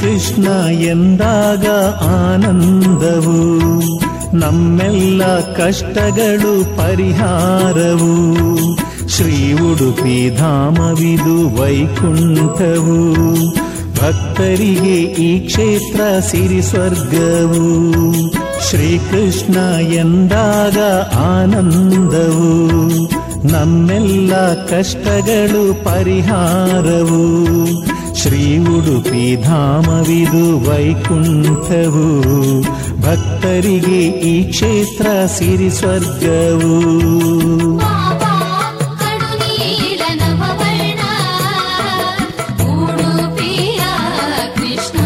ಶ್ರೀಕೃಷ್ಣ ಎಂದಾಗ ಆನಂದವು ನಮ್ಮೆಲ್ಲ ಕಷ್ಟಗಳು ಪರಿಹಾರವು ಶ್ರೀ ಉಡುಪಿ ಧಾಮವಿದು ವೈಕುಂಠವು ಭಕ್ತರಿಗೆ ಈ ಕ್ಷೇತ್ರ ಸಿರಿ ಸ್ವರ್ಗವು ಶ್ರೀಕೃಷ್ಣ ಎಂದಾಗ ಆನಂದವು ನಮ್ಮೆಲ್ಲ ಕಷ್ಟಗಳು ಪರಿಹಾರವು ಶ್ರೀ ಉಡುಪಿ ಧಾಮವಿದು ವೈಕುಂಠವು ಭಕ್ತರಿಗೆ ಈ ಕ್ಷೇತ್ರ ಸಿರಿ ಸ್ವರ್ಗವು ಬಾಬಾ ಕಡುನೀಲ ನವವರ್ಣ ಉಡುಪಿಯ ಕೃಷ್ಣ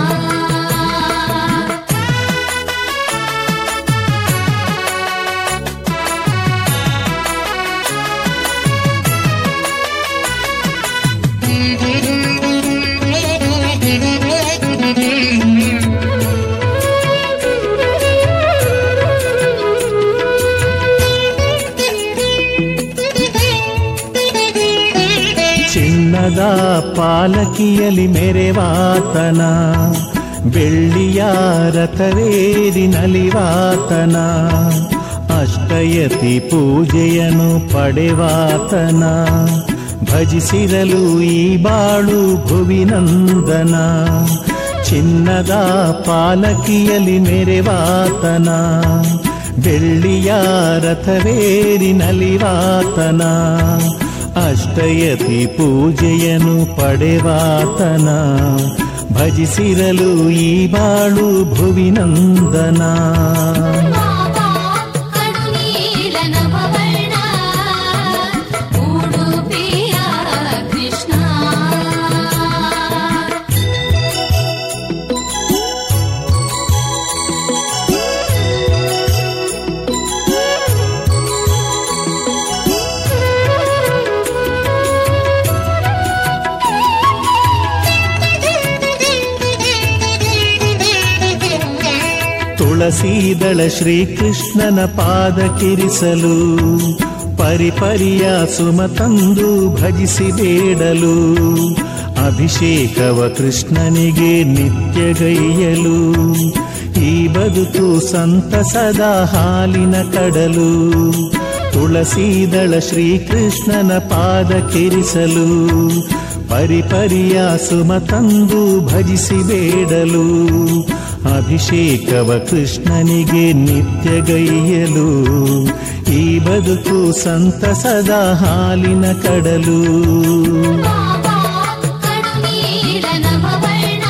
ಚಿನ್ನದ ಪಾಲಕಿಯಲಿ ಮೆರೆವಾತನ ಬೆಳ್ಳಿಯ ರಥವೇರಿ ನಲಿವಾತನ ಅಷ್ಟಯತಿ ಪೂಜೆಯನು ಪಡೆವಾತನ ಭಜಿಸಿರಲು ಈ ಬಾಳು ಭುವಿನಂದನ ಚಿನ್ನದ ಪಾಲಕಿಯಲಿ ಮೆರೆವಾತನ ಬೆಳ್ಳಿಯ ರಥವೇರಿ ನಲಿವಾತನ ಅಷ್ಟಯತಿ ಪೂಜೆಯನು ಪಡೆವಾತನ ಭಜಿಸಿರಲು ಈ ಬಾಳು ಭುವಿನಂದನ ಬಾಬಾ ಕಡುನೀಲ ನವವರ್ಣ ಉಡುಪಿಯ ಕೃಷ್ಣ ತುಳಸೀದಳ ಶ್ರೀಕೃಷ್ಣನ ಪಾದ ಕಿರಿಸಲು ಪರಿಪರಿಯ ಸುಮ ತಂದು ಭಜಿಸಿ ಬೇಡಲು ಅಭಿಷೇಕವ ಕೃಷ್ಣನಿಗೆ ನಿತ್ಯಗೈಯಲು ಈ ಬದುಕು ಸಂತಸದ ಹಾಲಿನ ಕಡಲು ತುಳಸೀದಳ ಶ್ರೀಕೃಷ್ಣನ ಪಾದ ಕಿರಿಸಲು ಪರಿಪರಿಯ ಸುಮ ತಂದು ಭಜಿಸಿ ಬೇಡಲು ಅಭಿಷೇಕವ ಕೃಷ್ಣನಿಗೆ ನಿತ್ಯಗೈಯಲು ಈ ಬದುಕು ಸಂತಸದ ಹಾಲಿನ ಕಡಲು ಬಾಬಾ ಕಡುನೀಲ ನವವರ್ಣ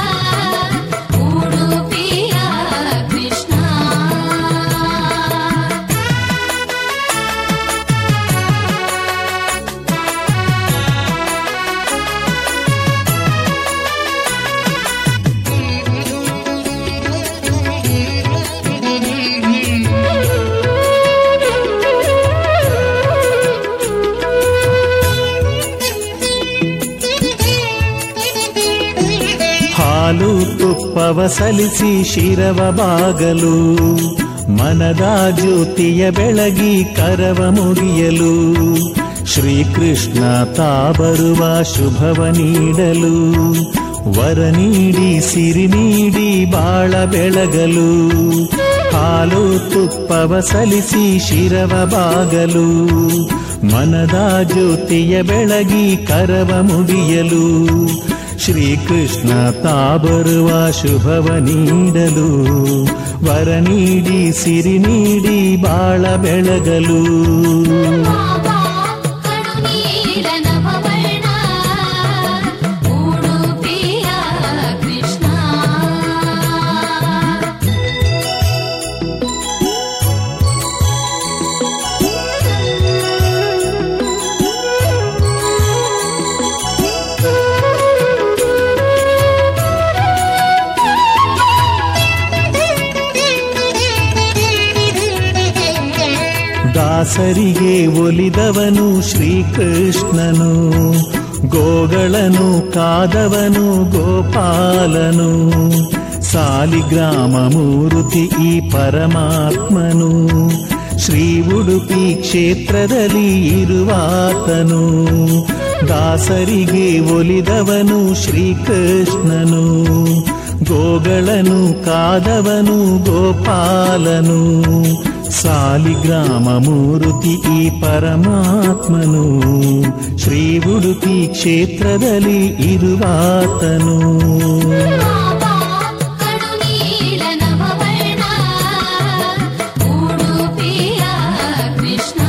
ಉಡುಪಿಯ ಕೃಷ್ಣ ಹಾಲು ತುಪ್ಪವ ಸಲಿಸಿ ಶಿರವ ಬಾಗಲು ಮನದ ಜ್ಯೋತಿಯ ಬೆಳಗಿ ಕರವ ಮುಗಿಯಲು ಶ್ರೀಕೃಷ್ಣ ತಾ ಬರುವ ಶುಭವ ನೀಡಲು ವರ ನೀಡಿ ಸಿರಿ ನೀಡಿ ಬಾಳ ಬೆಳಗಲು ಹಾಲು ತುಪ್ಪವ ಸಲಿಸಿ ಶಿರವ ಬಾಗಲು ಮನದ ಜ್ಯೋತಿಯ ಬೆಳಗಿ ಕರವ ಮುಗಿಯಲು ಶ್ರೀಕೃಷ್ಣ ತಾ ಬರುವ ಶುಭವ ನೀಡಲು ವರ ನೀಡಿ ಸಿರಿ ನೀಡಿ ಬಾಳ ಬೆಳಗಲು ಬಾಬಾ ಕಡುನೀಲ ನವವರ್ಣ ಉಡುಪಿಯ ಕೃಷ್ಣ ದಾಸರಿಗೆ ಒಲಿದವನು ಶ್ರೀಕೃಷ್ಣನು ಗೋಗಳನು ಕಾದವನು ಗೋಪಾಲನು ಸಾಲಿಗ್ರಾಮ ಮೂರುತಿ ಈ ಪರಮಾತ್ಮನು ಶ್ರೀ ಉಡುಪಿ ಕ್ಷೇತ್ರದಲ್ಲಿ ಇರುವಾತನು ದಾಸರಿಗೆ ಒಲಿದವನು ಶ್ರೀಕೃಷ್ಣನು ಗೋಗಳನು ಕಾದವನು ಗೋಪಾಲನು ಸಾಲಿಗ್ರಾಮ ಮೂರುತಿ ಈ ಪರಮಾತ್ಮನು ಶ್ರೀ ಉಡುಪಿ ಕ್ಷೇತ್ರದಲ್ಲಿ ಇರುವಾತನು ಬಾಬಾ ಕಡು ನೀಲ ನವವರ್ಣ ಉಡುಪಿಯ ಕೃಷ್ಣ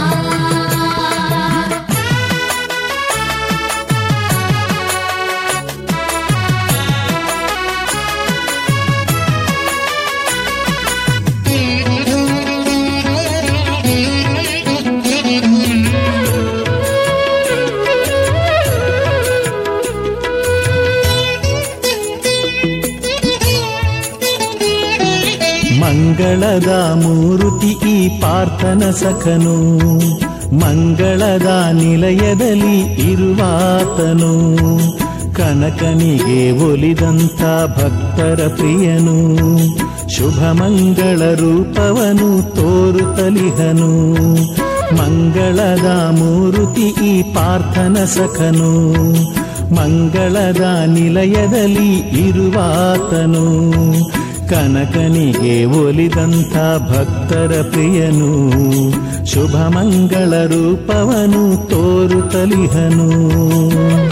ಮಂಗಳದ ಮೂರುತಿ ಈ ಪಾರ್ಥನ ಸಖನು ಮಂಗಳದ ನಿಲಯದಲ್ಲಿ ಇರುವಾತನು ಕನಕನಿಗೆ ಒಲಿದಂತ ಭಕ್ತರ ಪ್ರಿಯನು ಶುಭ ಮಂಗಳ ರೂಪವನು ತೋರುತ್ತಲಿಹನು ಮಂಗಳದ ಮೂರುತಿ ಈ ಪಾರ್ಥನ ಸಖನು ಮಂಗಳದ ನಿಲಯದಲ್ಲಿ ಇರುವಾತನು ಕನಕನಿಗೆ ಒಲಿದಂಥ ಭಕ್ತರ ಪ್ರಿಯನು ಶುಭ ಮಂಗಳ ರೂಪವನು ತೋರುತ್ತಲಿಹನು